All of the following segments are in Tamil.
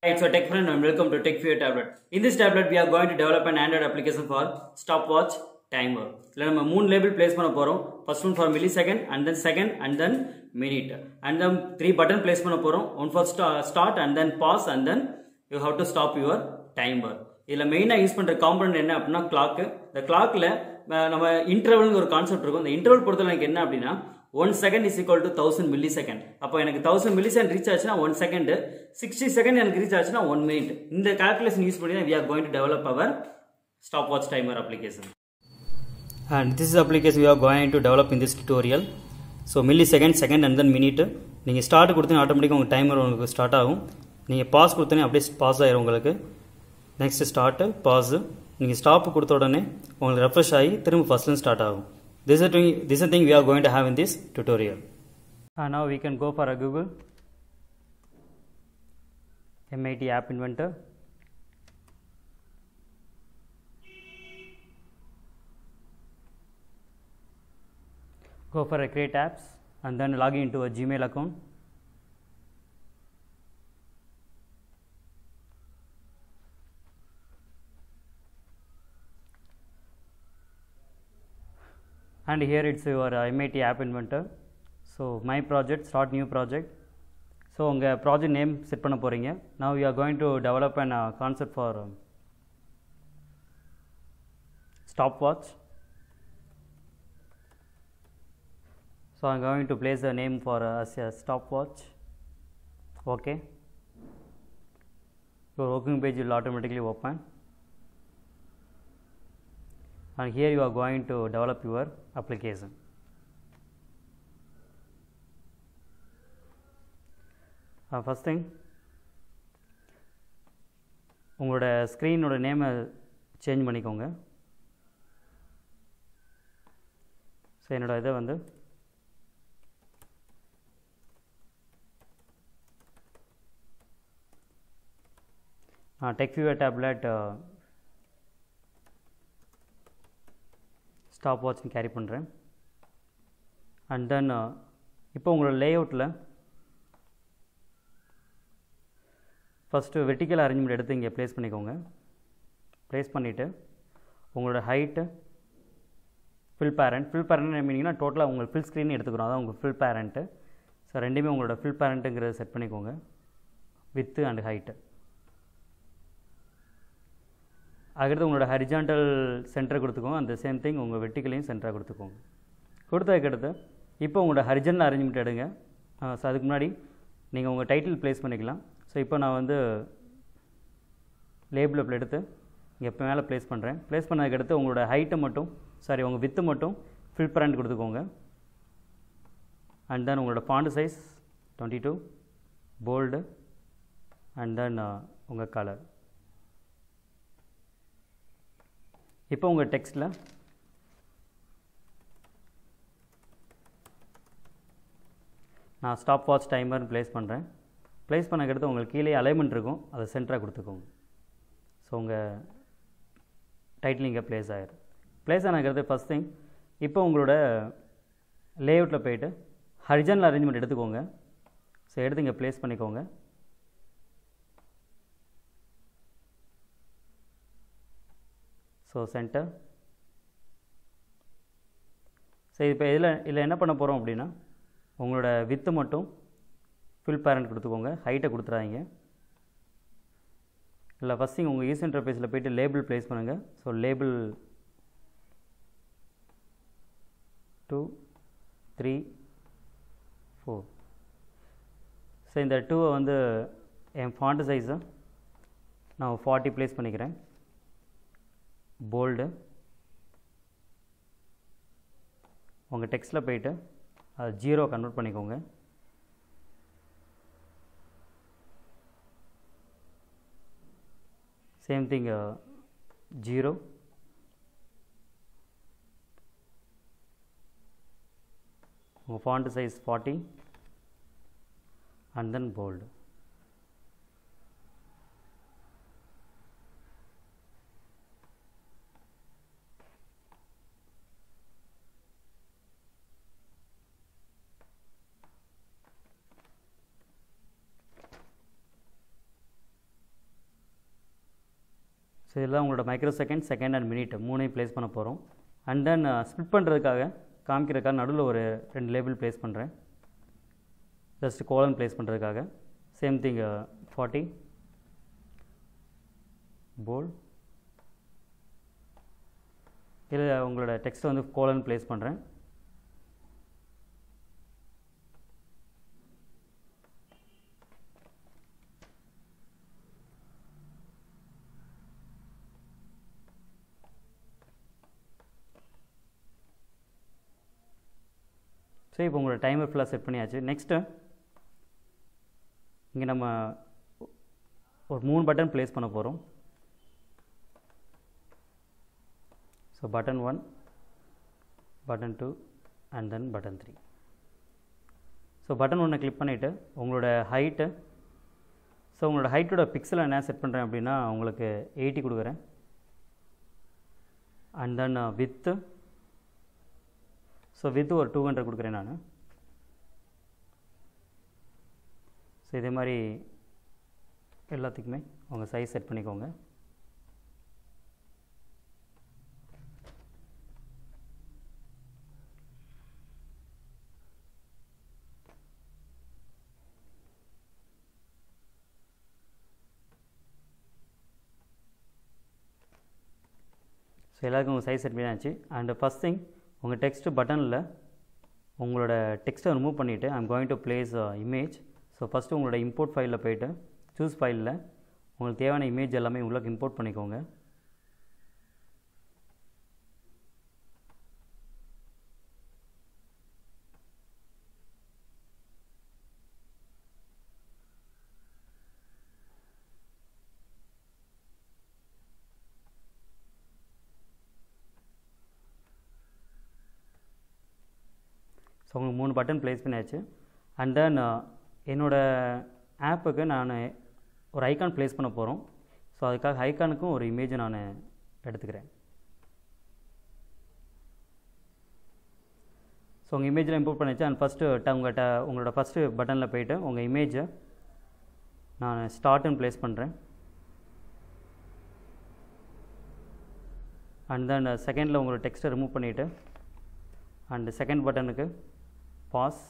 It's a tech friend and welcome to Tech Fear Tablet. In this tablet, we are going to develop an Android application for stopwatch timer. இதில் நம்ம மூணு லேபிள் பிளேஸ் பண்ண போகிறோம் first one for millisecond and then second and then minute and then three button place பண்ண போகிறோம் one for start and then pause and then you have to stop your timer இதில் மெயினாக யூஸ் பண்ணுற காம்பனண்ட் என்ன அப்படின்னா கிளாக்கு இந்த கிளாக்கில் நம்ம இன்டர்வல்னு ஒரு கான்செப்ட் இருக்கும் இந்த இன்டர்வல் பொறுத்தவரை எனக்கு என்ன அப்படின்னா one second is equal to thousand millisecond அப்போ எனக்கு தௌசண்ட் மில்லி செகண்ட் ரீச் ஆச்சுன்னா ஒன் செகண்ட் சிக்ஸ்டி செகண்ட் எனக்கு ரீச் ஆச்சுன்னா ஒன் மினிட் இந்த கால்குலேஷன் யூஸ் பண்ணி தான் we are going to develop our stop watch timer application and this is application we are going to develop in this tutorial so millisecond second and then minute நீங்கள் ஸ்டார்ட் கொடுத்தீங்கன்னா ஆட்டோமேட்டிக்காக உங்கள் டைமர் உங்களுக்கு ஸ்டார்ட் ஆகும் நீங்கள் பாஸ் கொடுத்தோன்னே அப்படியே பாஸ் ஆயிரும் உங்களுக்கு நெக்ஸ்ட் ஸ்டார்ட்டு பாஸு நீங்கள் ஸ்டாப் கொடுத்த உடனே உங்களுக்கு ரெஃப்ரெஷ் ஆகி திரும்ப ஃபஸ்ட்லேருந்து ஸ்டார்ட் ஆகும் this is a thing, this is a thing we are going to have in this tutorial and now we can go for a google mit app inventor go for a create apps and then log into a gmail account and here it's your uh, MIT app inventor so my project start new project so உங்கள் project name set பண்ண போகிறீங்க now you are going to develop an uh, concept for um, stopwatch so I'm going to place the name for uh, as a stopwatch okay your working page will automatically open and here you are going to develop your application. Uh, first thing உங்களோட ஸ்க்ரீனோட நேமை சேஞ்ச் பண்ணிக்கோங்க ஸோ என்னோட இதை வந்து டெக் வியூவர் டேப்லெட் ஸ்டாப் வாட்ச்னு கேரி பண்ணுறேன் அண்ட் தென் இப்போ உங்களோட லேஅவுட்டில் ஃபஸ்ட்டு வெர்டிக்கல் அரேஞ்ச்மெண்ட் எடுத்து இங்கே ப்ளேஸ் பண்ணிக்கோங்க ப்ளேஸ் பண்ணிவிட்டு உங்களோட height fill parent fill parent மீனிங்னா டோட்டலாக உங்களுக்கு ஃபில் ஸ்க்ரீன் எடுத்துக்கிறோம் அதான் உங்கள் ஃபில் பேரண்ட்டு ஸோ ரெண்டுமே உங்களோட ஃபில் பேரண்ட்டுங்கிறத செட் பண்ணிக்கோங்க வித்து அண்ட் ஹைட்டு அதுக்கடுத்து உங்களோட ஹரிஜாண்டல் சென்டர் கொடுத்துக்கோங்க அந்த சேம் திங் உங்கள் வெட்டிக்கலையும் சென்டராக கொடுத்துக்கோங்க கொடுத்ததுக்கடுத்து இப்போ உங்களோட ஹரிஜனல் அரேஞ்ச்மெண்ட் எடுங்க ஸோ அதுக்கு முன்னாடி நீங்கள் உங்கள் டைட்டில் ப்ளேஸ் பண்ணிக்கலாம் ஸோ இப்போ நான் வந்து லேபிள் அப்படி எடுத்து இங்கே இப்போ மேலே ப்ளேஸ் பண்ணுறேன் ப்ளேஸ் பண்ணதுக்கடுத்து உங்களோட ஹைட்டை மட்டும் சாரி உங்கள் வித்து மட்டும் ஃபில் பரண்ட் கொடுத்துக்கோங்க அண்ட் தென் உங்களோட font size twenty two bold and then உங்கள் கலர் இப்போ உங்கள் டெக்ஸ்ட்டில் நான் ஸ்டாப் வாட்ச் டைமர்னு ப்ளேஸ் பண்ணுறேன் ப்ளேஸ் பண்ணக்கடுத்து உங்களுக்கு கீழே அலைன்மெண்ட் இருக்கும் அதை சென்டராக கொடுத்துக்கோங்க ஸோ உங்கள் டைட்டில் இங்கே ப்ளேஸ் ஆகிடும் ப்ளேஸ் ஆனக்கிறது ஃபஸ்ட் திங் இப்போ உங்களோட லேஅவுட்டில் போயிட்டு ஹரிஜனல் அரேஞ்ச்மெண்ட் எடுத்துக்கோங்க ஸோ எடுத்து இங்கே ப்ளேஸ் பண்ணிக்கோங்க ஸோ சென்டர் ஸோ இப்போ இதில் இதில் என்ன பண்ண போகிறோம் அப்படின்னா உங்களோட வித்து மட்டும் ஃபில் பேரண்ட் கொடுத்துக்கோங்க ஹைட்டை கொடுத்துறாதீங்க இல்லை ஃபஸ்ட்டு உங்கள் யூஸ் இன்டர்ஃபேஸில் போய்ட்டு லேபிள் ப்ளேஸ் பண்ணுங்கள் so label two three four so இந்த டூவை வந்து என் ஃபாண்ட் சைஸை நான் ஃபார்ட்டி ப்ளேஸ் பண்ணிக்கிறேன் போல்டு உங்கள் டெக்ஸ்ட்டில் போயிட்டு அது ஜீரோ கன்வெர்ட் பண்ணிக்கோங்க சேம் திங் ஜீரோ உங்கள் font size forty and then bold இதெல்லாம் உங்களோட micro second second and minute மூணையும் ப்ளேஸ் பண்ண போகிறோம் அண்ட் தென் ஸ்ப்ளிட் பண்ணுறதுக்காக காமிக்கிறதுக்காக நடுவில் ஒரு ரெண்டு லேபிள் ப்ளேஸ் பண்ணுறேன் ஜஸ்ட் கோலன் ப்ளேஸ் பண்ணுறதுக்காக சேம் திங் ஃபார்ட்டி போல் இதில் உங்களோட டெக்ஸ்ட்டை வந்து கோலன் ப்ளேஸ் பண்ணுறேன் ஸோ இப்போ உங்களோட டைமர் ஃபுல்லாக செட் பண்ணியாச்சு நெக்ஸ்ட்டு இங்கே நம்ம ஒரு மூணு பட்டன் ப்ளேஸ் பண்ண போகிறோம் so button one button two and then button three so button ஒன்றை கிளிக் பண்ணிவிட்டு உங்களோட ஹைட்டு ஸோ உங்களோட ஹைட்டோட பிக்சலை என்ன செட் பண்ணுறேன் அப்படின்னா உங்களுக்கு எயிட்டி கொடுக்குறேன் and then width so width ஒரு டூ ஹண்ட்ரட் கொடுக்குறேன் நான் ஸோ இதே மாதிரி எல்லாத்துக்குமே உங்கள் சைஸ் செட் பண்ணிக்கோங்க ஸோ எல்லாருக்கும் உங்கள் சைஸ் செட் பண்ணியாச்சு அண்ட் ஃபஸ்ட் திங் உங்கள் டெக்ஸ்ட் பட்டனில் உங்களோட டெக்ஸ்ட்டை ரிமூவ் பண்ணிவிட்டு I'm going to place image so first உங்களோட இம்போர்ட் ஃபைலில் போயிட்டு சூஸ் ஃபைலில் உங்களுக்கு தேவையான இமேஜ் எல்லாமே உங்களுக்கு இம்போர்ட் பண்ணிக்கோங்க ஸோ உங்களுக்கு மூணு பட்டன் ப்ளேஸ் பண்ணியாச்சு அண்ட் தென் என்னோடய ஆப்புக்கு நான் ஒரு ஐக்கான் ப்ளேஸ் பண்ண போகிறோம் ஸோ அதுக்காக ஐக்கானுக்கும் ஒரு இமேஜை நான் எடுத்துக்கிறேன் ஸோ உங்கள் இமேஜில் இம்போர்ட் பண்ணிச்சு அண்ட் ஃபஸ்ட்டு உங்கள்கிட்ட உங்களோட ஃபஸ்ட்டு பட்டனில் போயிட்டு உங்கள் இமேஜை நான் ஸ்டார்ட்னு ப்ளேஸ் பண்ணுறேன் அண்ட் தென் செகண்டில் உங்களோட டெக்ஸ்ட்டை ரிமூவ் பண்ணிவிட்டு அண்ட் செகண்ட் பட்டனுக்கு பாஸ்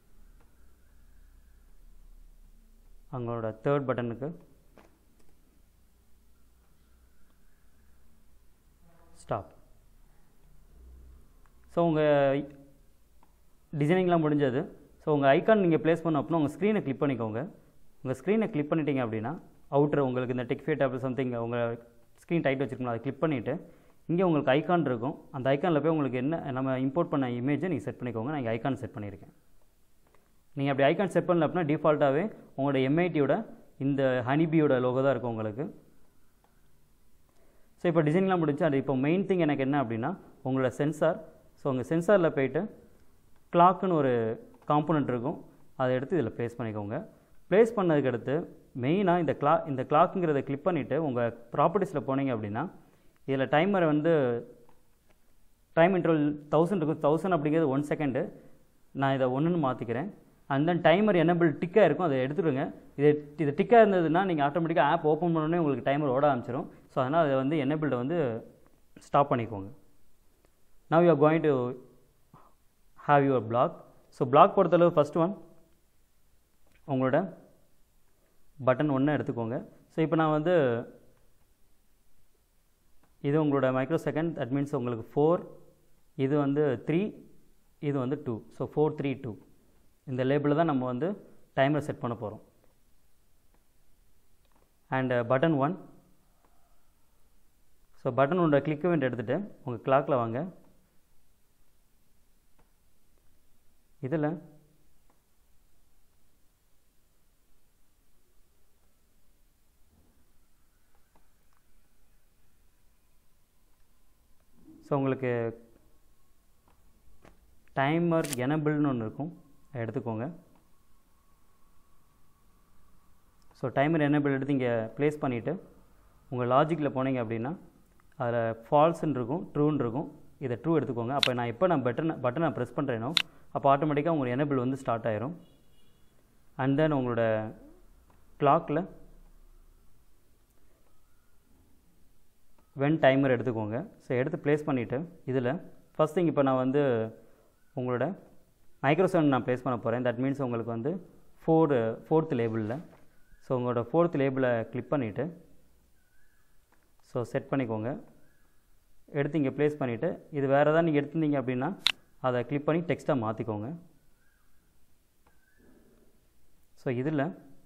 அவங்களோட தேர்ட் பட்டனுக்கு ஸ்டாப் ஸோ உங்கள் டிசைனிங்லாம் முடிஞ்சது ஸோ உங்கள் ஐக்கான் நீங்கள் ப்ளேஸ் பண்ண அப்படின்னா உங்கள் ஸ்க்ரீனை கிளிக் பண்ணிக்கோங்க உங்கள் ஸ்க்ரீனை கிளிக் பண்ணிட்டீங்க அப்படின்னா அவுட்ரு உங்களுக்கு இந்த டெக்ஃபே டேப் சம்திங் உங்கள் ஸ்க்ரீன் டைட் வச்சுருக்கணும் அதை கிளிக் பண்ணிவிட்டு இங்கே உங்களுக்கு ஐக்கான் இருக்கும் அந்த ஐக்கானில் போய் உங்களுக்கு என்ன நம்ம இம்போர்ட் பண்ண இமேஜை நீங்கள் செட் பண்ணிக்கோங்க நான் இங்கே ஐக்கான் செட் பண்ணியிருக்கேன் நீங்கள் அப்படி ஐக்கான் செட் பண்ணல அப்படின்னா டிஃபால்ட்டாகவே உங்களோட எம்ஐடியோட இந்த ஹனிபியோட லோகோ தான் இருக்கும் உங்களுக்கு ஸோ இப்போ டிசைன்லாம் முடிஞ்சு அது இப்போ மெயின் திங் எனக்கு என்ன அப்படின்னா உங்களோட சென்சார் ஸோ உங்கள் சென்சாரில் போயிட்டு கிளாக்குன்னு ஒரு காம்பனண்ட் இருக்கும் அதை எடுத்து இதில் ப்ளேஸ் பண்ணிக்கோங்க ப்ளேஸ் பண்ணதுக்கு அடுத்து மெயினாக இந்த கிளா இந்த கிளாக்குங்கிறத கிளிக் பண்ணிவிட்டு உங்கள் ப்ராப்பர்ட்டிஸில் போனீங்க அப்படின்னா இதில் டைமரை வந்து டைம் இன்டர்வல் தௌசண்ட் இருக்கும் தௌசண்ட் அப்படிங்கிறது ஒன் செகண்டு நான் இதை ஒன்றுன்னு மாற்றிக்கிறேன் அண்ட் தென் டைமர் எனபிள் டிக்காக இருக்கும் அதை எடுத்துடுங்க இது இது டிக்காக இருந்ததுன்னா நீங்கள் ஆட்டோமேட்டிக்காக ஆப் ஓப்பன் பண்ணோடனே உங்களுக்கு டைமர் ஓட ஆரம்பிச்சிடும் ஸோ அதனால் அதை வந்து எனபிள்டை வந்து ஸ்டாப் பண்ணிக்கோங்க now you are going to have your block so block பொறுத்தளவு ஃபஸ்ட் ஒன் உங்களோட பட்டன் ஒன்று எடுத்துக்கோங்க ஸோ இப்போ நான் வந்து இது உங்களோட மைக்ரோ செகண்ட் தட் மீன்ஸ் உங்களுக்கு ஃபோர் இது வந்து த்ரீ இது வந்து two so four three two இந்த லேபிளில் தான் நம்ம வந்து டைமர் செட் பண்ண போகிறோம் and button one so button ஒன்றை கிளிக் வேண்ட் எடுத்துகிட்டு உங்கள் கிளாக்கில் வாங்க இதில் ஸோ உங்களுக்கு டைமர் எனபிள்னு ஒன்று இருக்கும் அதை எடுத்துக்கோங்க ஸோ டைமர் எனபிள் எடுத்து இங்கே ப்ளேஸ் பண்ணிவிட்டு உங்கள் லாஜிக்கில் போனீங்க அப்படின்னா அதில் ஃபால்ஸ்ன்னு இருக்கும் ட்ரூன்னு இருக்கும் இதை ட்ரூ எடுத்துக்கோங்க அப்போ நான் எப்போ நான் பட்டன் பட்டனை ப்ரெஸ் பண்ணுறேனோ அப்போ ஆட்டோமேட்டிக்காக உங்கள் எனபிள் வந்து ஸ்டார்ட் ஆயிரும் அண்ட் தென் உங்களோட கிளாக்கில் வென் டைமர் எடுத்துக்கோங்க ஸோ எடுத்து ப்ளேஸ் பண்ணிவிட்டு இதில் ஃபஸ்ட் திங் இப்போ நான் வந்து உங்களோட மைக்ரோசவுண்ட் நான் ப்ளேஸ் பண்ண போகிறேன் தட் மீன்ஸ் உங்களுக்கு வந்து ஃபோர் ஃபோர்த் லேபிளில் ஸோ உங்களோட ஃபோர்த் லேபிளை கிளிக் பண்ணிவிட்டு ஸோ செட் பண்ணிக்கோங்க எடுத்து இங்கே ப்ளேஸ் பண்ணிவிட்டு இது வேறு ஏதாவது நீங்கள் எடுத்திருந்தீங்க அப்படின்னா அதை கிளிக் பண்ணி டெக்ஸ்ட்டாக மாற்றிக்கோங்க ஸோ இதில்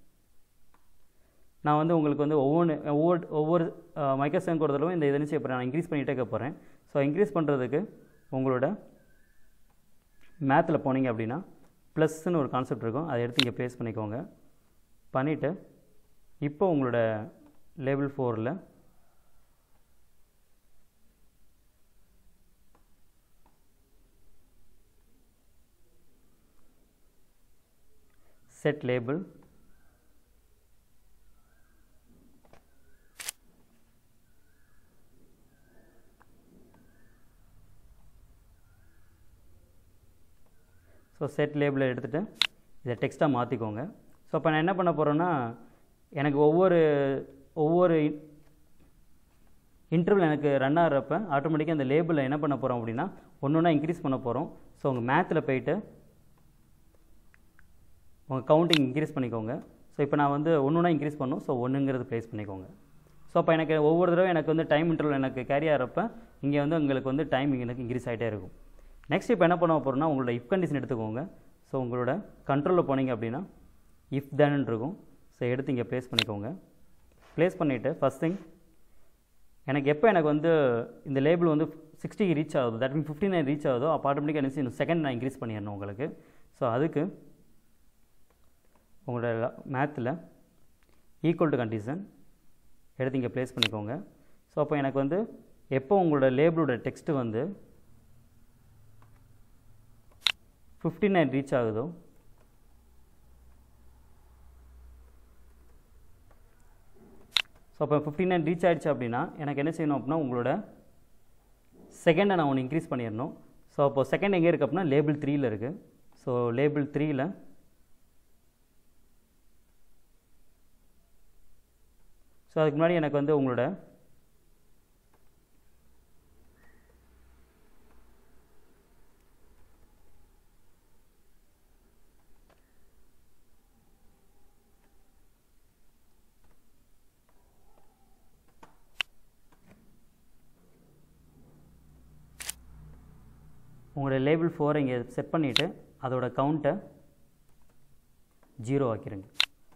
நான் வந்து உங்களுக்கு வந்து ஒவ்வொன்று ஒவ்வொரு ஒவ்வொரு மைக்ரோசேன் ஒரு தடவை இந்த இதனிச்சு இப்போ நான் இன்க்ரீஸ் பண்ணிகிட்டே இருக்க போகிறேன் ஸோ இன்க்ரீஸ் பண்ணுறதுக்கு உங்களோட மேத்தில் போனீங்க அப்படின்னா ப்ளஸ்ன்னு ஒரு கான்செப்ட் இருக்கும் அதை எடுத்து இங்கே ப்ளேஸ் பண்ணிக்கோங்க பண்ணிவிட்டு இப்போ உங்களோட லேபிள் ஃபோரில் set label ஸோ செட் லேபிளை எடுத்துகிட்டு இதை டெக்ஸ்ட்டாக மாற்றிக்கோங்க ஸோ இப்போ நான் என்ன பண்ண போகிறேன்னா எனக்கு ஒவ்வொரு ஒவ்வொரு இன்டர்வல் எனக்கு ரன் ஆகிறப்ப ஆட்டோமேட்டிக்காக அந்த லேபிளில் என்ன பண்ண போகிறோம் அப்படின்னா ஒன்று ஒன்றா இன்க்ரீஸ் பண்ண போகிறோம் ஸோ உங்கள் மேத்தில் போயிட்டு உங்கள் கவுண்டிங் இன்க்ரீஸ் பண்ணிக்கோங்க ஸோ இப்போ நான் வந்து ஒன்று ஒன்றா இன்க்ரீஸ் பண்ணும் ஸோ ஒன்றுங்கிறது ப்ளேஸ் பண்ணிக்கோங்க ஸோ அப்போ எனக்கு ஒவ்வொரு தடவை எனக்கு வந்து டைம் இன்டர்வல் எனக்கு கேரி ஆகிறப்ப இங்கே வந்து உங்களுக்கு வந்து டைம் எனக்கு இன்க்ரீஸ் ஆகிட்டே இருக்கும் நெக்ஸ்ட் இப்போ என்ன பண்ண போகிறோம்னா உங்களோட இஃப் கண்டிஷன் எடுத்துக்கோங்க ஸோ உங்களோட கண்ட்ரோலில் போனீங்க அப்படின்னா இஃப் தேன் இருக்கும் ஸோ எடுத்து இங்கே ப்ளேஸ் பண்ணிக்கோங்க ப்ளேஸ் பண்ணிவிட்டு ஃபஸ்ட் திங் எனக்கு எப்போ எனக்கு வந்து இந்த லேபிள் வந்து சிக்ஸ்டிக்கு ரீச் ஆகுது that mean fifty nine reach ஆகுதோ அப்போ ஆட்டோமேட்டிக்காக என்ன செய்யணும் செகண்ட் நான் இன்க்ரீஸ் பண்ணிடணும் உங்களுக்கு ஸோ அதுக்கு உங்களோட மேத்தில் ஈக்குவல் டு கண்டிஷன் எடுத்து இங்கே ப்ளேஸ் பண்ணிக்கோங்க ஸோ அப்போ எனக்கு வந்து எப்போ உங்களோட லேபிளோட டெக்ஸ்ட்டு வந்து ஃபிஃப்டி நைன் ரீச் ஆகுதோ ஸோ அப்போ ஃபிஃப்டி நைன் ரீச் ஆகிடுச்சு அப்படின்னா எனக்கு என்ன செய்யணும் அப்படின்னா உங்களோட செகண்டை நான் ஒன்று இன்க்ரீஸ் பண்ணிடணும் ஸோ அப்போது செகண்ட் எங்கே இருக்குது அப்படின்னா லேபிள் த்ரீயில் இருக்குது ஸோ லேபிள் த்ரீயில் ஸோ அதுக்கு முன்னாடி எனக்கு வந்து உங்களோட உங்களோட லேபிள் ஃபோரை இங்கே செட் பண்ணிவிட்டு அதோட கவுண்ட்டை ஜீரோ ஆக்கிடுங்க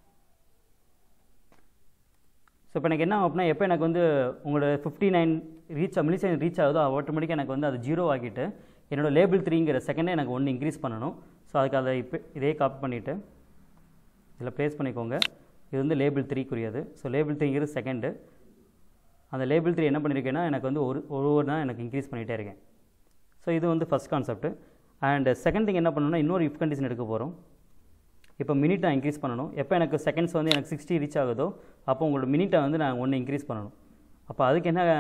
ஸோ இப்போ எனக்கு என்ன ஆகும் அப்படின்னா எப்போ எனக்கு வந்து உங்களோட fifty nine reach millisecond reach ஆகுதோ ஆட்டோமேட்டிக்காக எனக்கு வந்து அது ஜீரோ ஆக்கிட்டு என்னோடய லேபிள் த்ரீங்கிற செகண்டே எனக்கு ஒன்று இன்க்ரீஸ் பண்ணணும் ஸோ அதுக்கு அதை இப்போ இதே காப்பி பண்ணிவிட்டு இதில் ப்ளேஸ் பண்ணிக்கோங்க இது வந்து லேபிள் த்ரீக்குரியது ஸோ லேபிள் த்ரீங்கிறது செகண்டு அந்த லேபிள் த்ரீ என்ன பண்ணியிருக்கேன்னா எனக்கு வந்து ஒரு ஒரு தான் எனக்கு இன்க்ரீஸ் பண்ணிகிட்டே இருக்கேன் ஸோ இது வந்து first concept and second thing என்ன பண்ணணும்னா இன்னொரு இஃப் கண்டிஷன் எடுக்க போகிறோம் இப்போ மினிட் நான் இன்க்ரீஸ் பண்ணணும் எப்போ எனக்கு செகண்ட்ஸ் வந்து எனக்கு சிக்ஸ்டி ரீச் ஆகுதோ அப்போ உங்களோட மினிட்டை வந்து நான் ஒன்று இன்க்ரீஸ் பண்ணணும் அப்போ அதுக்கு என்ன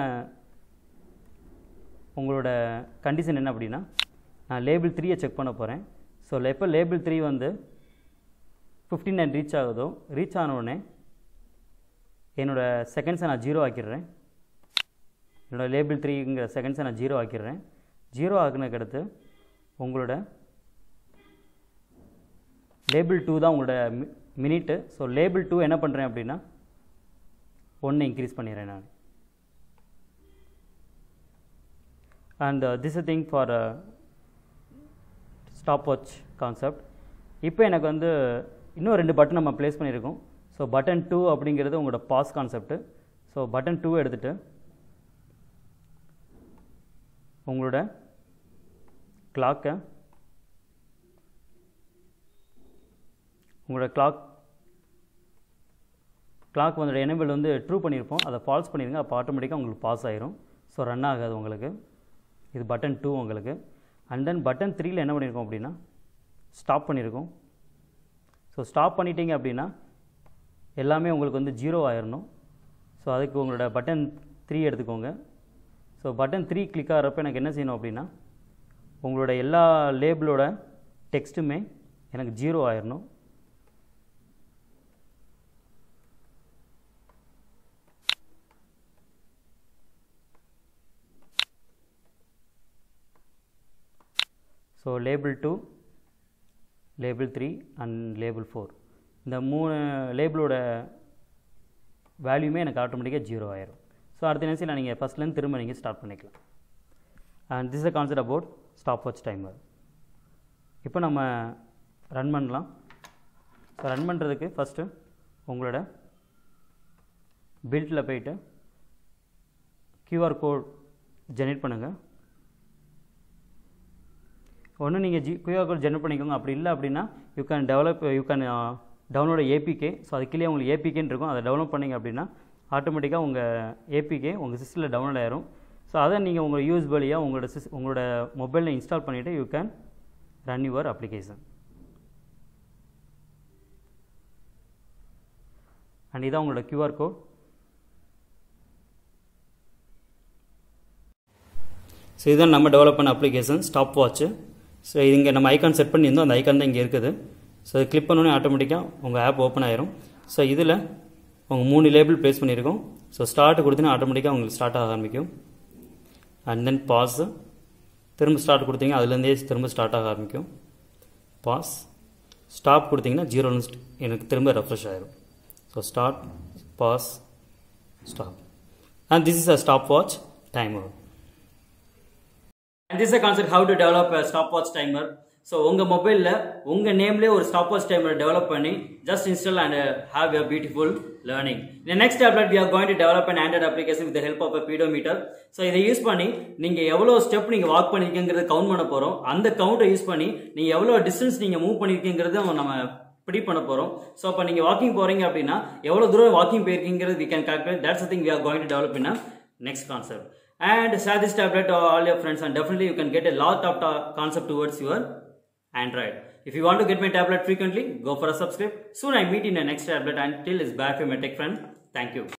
உங்களோட கண்டிஷன் என்ன அப்படின்னா நான் லேபிள் த்ரீயை செக் பண்ண போகிறேன் ஸோ எப்போ லேபிள் த்ரீ வந்து ஃபிஃப்டி நைன் ரீச் ஆகுதோ ரீச் ஆனவுடனே என்னோடய செகண்ட்ஸை நான் ஜீரோ ஆக்கிடுறேன் என்னோடய லேபிள் த்ரீங்கிற செகண்ட்ஸை நான் ஜீரோ ஆக்கிடுறேன் ஜீரோ ஆக்குனதுக்கு அடுத்து உங்களோட லேபிள் டூ தான் உங்களோட மினிட்டு ஸோ லேபிள் டூ என்ன பண்ணுறேன் அப்படின்னா ஒன்று இன்க்ரீஸ் பண்ணிடுறேன் நான் and this a thing for stop watch concept இப்போ எனக்கு வந்து இன்னும் ரெண்டு பட்டன் நம்ம ப்ளேஸ் பண்ணியிருக்கோம் ஸோ பட்டன் டூ அப்படிங்கிறது உங்களோட pause concept so button two எடுத்துகிட்டு உங்களோட கிளாக்கை உங்களோட கிளாக் கிளாக் வந்து எனேபிள் வந்து ட்ரூ பண்ணியிருப்போம் அதை ஃபால்ஸ் பண்ணிடுங்க அப்போ ஆட்டோமேட்டிக்காக உங்களுக்கு பாஸ் ஆயிரும் ஸோ ரன் ஆகாது உங்களுக்கு இது பட்டன் டூ உங்களுக்கு அண்ட் தென் பட்டன் த்ரீயில் என்ன பண்ணியிருக்கோம் அப்படின்னா ஸ்டாப் பண்ணியிருக்கோம் ஸோ ஸ்டாப் பண்ணிட்டீங்க அப்படின்னா எல்லாமே உங்களுக்கு வந்து ஜீரோ ஆயிடணும் ஸோ அதுக்கு உங்களோட பட்டன் த்ரீ எடுத்துக்கோங்க ஸோ பட்டன் த்ரீ கிளிக் ஆகிறப்ப எனக்கு என்ன செய்யணும் அப்படின்னா உங்களோட எல்லா லேபிளோட டெக்ஸ்ட்டுமே எனக்கு ஜீரோ ஆயிடணும் so label two label three and label four இந்த மூணு லேபிளோட வேல்யூமே எனக்கு ஆட்டோமேட்டிக்காக ஜீரோ ஆயிரும் ஸோ அடுத்த நிமிஷத்தில் நீங்கள் ஃபஸ்ட்லேருந்து திரும்ப நீங்கள் ஸ்டார்ட் பண்ணிக்கலாம் and this a concept about stop watch timer இப்போ நம்ம ரன் பண்ணலாம் ஸோ ரன் பண்ணுறதுக்கு ஃபஸ்ட்டு உங்களோட பில்ட்டில் போயிட்டு கியூஆர் கோட் ஜெனரேட் பண்ணுங்கள் ஒன்று நீங்கள் ஜி கியூஆர் கோட் ஜெனரேட் பண்ணிக்கோங்க அப்படி இல்லை அப்படின்னா you can develop you can download APK so அது கீழே உங்களுக்கு ஏபிகேன்னு இருக்கும் அதை டெவலப் பண்ணிங்க அப்படின்னா ஆட்டோமேட்டிக்காக உங்கள் ஏபிகே உங்கள் சிஸ்டத்தில் டவுன்லோட் ஆயிரும் ஸோ அதை நீங்கள் உங்கள் யூஸ் வழியாக உங்களோட சிஸ் உங்களோட மொபைலில் இன்ஸ்டால் பண்ணிவிட்டு you can run your application and இதான் உங்களோட கியூஆர் கோட் ஸோ இதுதான் நம்ம டெவலப் பண்ண அப்ளிகேஷன் ஸ்டாப் வாட்ச்சு ஸோ இங்கே நம்ம ஐக்கான் செட் பண்ணியிருந்தோம் அந்த ஐக்கான் தான் இங்கே இருக்குது ஸோ அது கிளிக் பண்ணோன்னே ஆட்டோமேட்டிக்காக உங்கள் ஆப் ஓப்பன் ஆயிரும் ஸோ இதில் உங்கள் மூணு லேபிள் ப்ளேஸ் பண்ணியிருக்கோம் ஸோ ஸ்டார்ட் கொடுத்தீங்கன்னா ஆட்டோமேட்டிக்காக உங்களுக்கு ஸ்டார்ட் ஆக ஆரம்பிக்கும் அண்ட் தென் பாஸ் திரும்ப ஸ்டார்ட் கொடுத்தீங்க அதுலேருந்தே திரும்ப ஸ்டார்ட் ஆக ஆரம்பிக்கும் பாஸ் ஸ்டாப் கொடுத்தீங்கன்னா ஜீரோ எனக்கு திரும்ப ரெஃப்ரெஷ் ஆயிரும் so start pause stop and this is a stop watch timer and this a concept how to develop stop watch timer so உங்கள் மொபைலில் உங்கள் நேம்லேயே ஒரு ஸ்டாப் வாட்ச் டைமர் டெவலப் பண்ணி just install and have your beautiful learning இந்த next tablet we are going to develop and android application with help of pedometer so இதை யூஸ் பண்ணி நீங்கள் எவ்வளோ ஸ்டெப் நீங்கள் வாக் பண்ணிருக்கீங்கிறத கவுண்ட் பண்ண போகிறோம் அந்த கவுண்டை யூஸ் பண்ணி நீங்கள் எவ்வளோ டிஸ்டன்ஸ் நீங்கள் மூவ் பண்ணியிருக்கீங்கிறத நம்ம ப்ரிடி பண்ண போகிறோம் ஸோ அப்போ நீங்கள் வாக்கிங் போகிறீங்க அப்படின்னா எவ்வளோ தூரம் வாக்கிங் போயிருக்கீங்கிறது we can calculate that's thing we are going to develop in next concept and share this tablet to all your friends and definitely you can get a lot of ta- concept towards your android if you want to get my tablet frequently go for a subscribe soon i meet in the next tablet until it's bye from my tech friend thank you